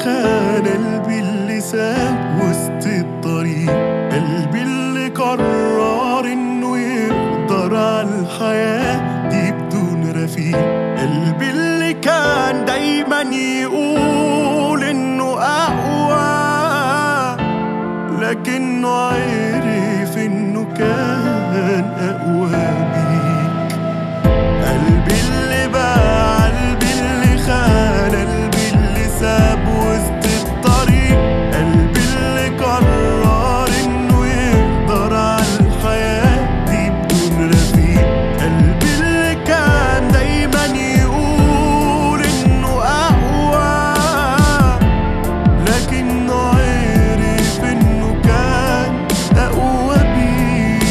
خان قلبي اللي ساب وسط الطريق قلبي اللي قرر انه يقدر على الحياة دي بدون رفيق قلبي اللي كان دايما يقول انه اقوى لكنه عرف انه كان اقوى بيك قلبي اللي باع قلبي اللي خان قلبي اللي ساب وسط الطريق قلبي اللي قرر انه يقدر على الحياة دي بدون رفيق قلبي اللي كان دايما يقول انه اقوى لكنه عرف انه كان اقوى بيك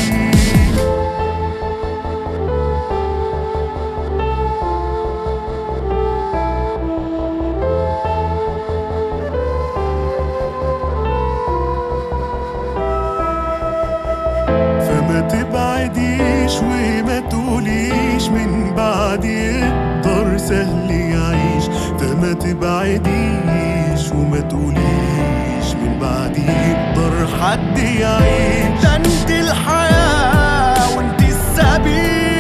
فما تبعديش وما تقوليش من بعد يقدر سهل يعيش فما تبعديش وما تقوليش من بعد يقدر حد يعيش ده انت الحياة وانت السبيل